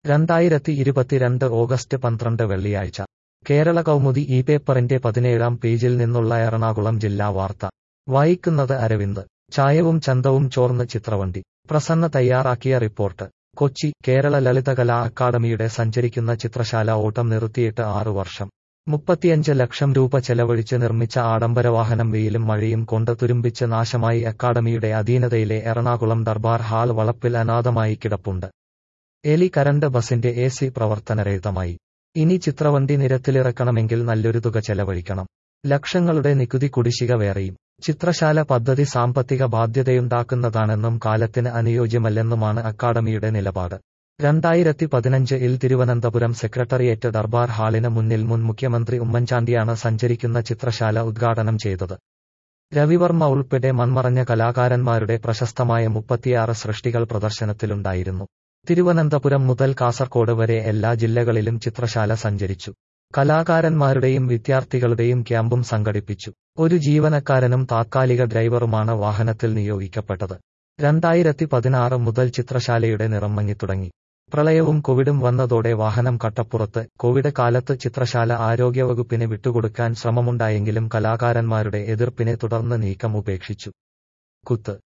രണ്ടായിരത്തി ഇരുപത്തിരണ്ട് ഓഗസ്റ്റ് പന്ത്രണ്ട് വെള്ളിയാഴ്ച കേരള കൗമുദി ഈ പേപ്പറിന്റെ പതിനേഴാം പേജിൽ നിന്നുള്ള എറണാകുളം ജില്ലാ വാർത്ത വായിക്കുന്നത് അരവിന്ദ് ചായവും ചന്തവും ചോർന്ന് ചിത്രവണ്ടി പ്രസന്ന തയ്യാറാക്കിയ റിപ്പോർട്ട് കൊച്ചി കേരള ലളിതകലാ അക്കാദമിയുടെ സഞ്ചരിക്കുന്ന ചിത്രശാല ഓട്ടം നിർത്തിയിട്ട് ആറു വർഷം മുപ്പത്തിയഞ്ച് ലക്ഷം രൂപ ചെലവഴിച്ച് നിർമ്മിച്ച ആഡംബരവാഹനം വെയിലും മഴയും കൊണ്ട് തുരുമ്പിച്ച് നാശമായി അക്കാദമിയുടെ അധീനതയിലെ എറണാകുളം ദർബാർ ഹാൾ വളപ്പിൽ അനാഥമായി കിടപ്പുണ്ട് എലി കരണ്ട് ബസിന്റെ എ സി പ്രവർത്തനരഹിതമായി ഇനി ചിത്രവണ്ടി നിരത്തിലിറക്കണമെങ്കിൽ നല്ലൊരു തുക ചെലവഴിക്കണം ലക്ഷങ്ങളുടെ നികുതി കുടിശ്ശിക വേറെയും ചിത്രശാല പദ്ധതി സാമ്പത്തിക ബാധ്യതയുണ്ടാക്കുന്നതാണെന്നും കാലത്തിന് അനുയോജ്യമല്ലെന്നുമാണ് അക്കാദമിയുടെ നിലപാട് രണ്ടായിരത്തി പതിനഞ്ച് ഇൽ തിരുവനന്തപുരം സെക്രട്ടറിയേറ്റ് ദർബാർ ഹാളിന് മുന്നിൽ മുൻ മുഖ്യമന്ത്രി ഉമ്മൻചാണ്ടിയാണ് സഞ്ചരിക്കുന്ന ചിത്രശാല ഉദ്ഘാടനം ചെയ്തത് രവിവർമ്മ ഉൾപ്പെടെ മൺമറഞ്ഞ കലാകാരന്മാരുടെ പ്രശസ്തമായ മുപ്പത്തിയാറ് സൃഷ്ടികൾ പ്രദർശനത്തിലുണ്ടായിരുന്നു തിരുവനന്തപുരം മുതൽ കാസർകോട് വരെ എല്ലാ ജില്ലകളിലും ചിത്രശാല സഞ്ചരിച്ചു കലാകാരന്മാരുടെയും വിദ്യാർത്ഥികളുടെയും ക്യാമ്പും സംഘടിപ്പിച്ചു ഒരു ജീവനക്കാരനും താത്കാലിക ഡ്രൈവറുമാണ് വാഹനത്തിൽ നിയോഗിക്കപ്പെട്ടത് രണ്ടായിരത്തി പതിനാറ് മുതൽ ചിത്രശാലയുടെ നിറം മങ്ങിത്തുടങ്ങി പ്രളയവും കോവിഡും വന്നതോടെ വാഹനം കട്ടപ്പുറത്ത് കോവിഡ് കാലത്ത് ചിത്രശാല ആരോഗ്യവകുപ്പിന് വിട്ടുകൊടുക്കാൻ ശ്രമമുണ്ടായെങ്കിലും കലാകാരന്മാരുടെ എതിർപ്പിനെ തുടർന്ന് നീക്കം ഉപേക്ഷിച്ചു കുത്ത്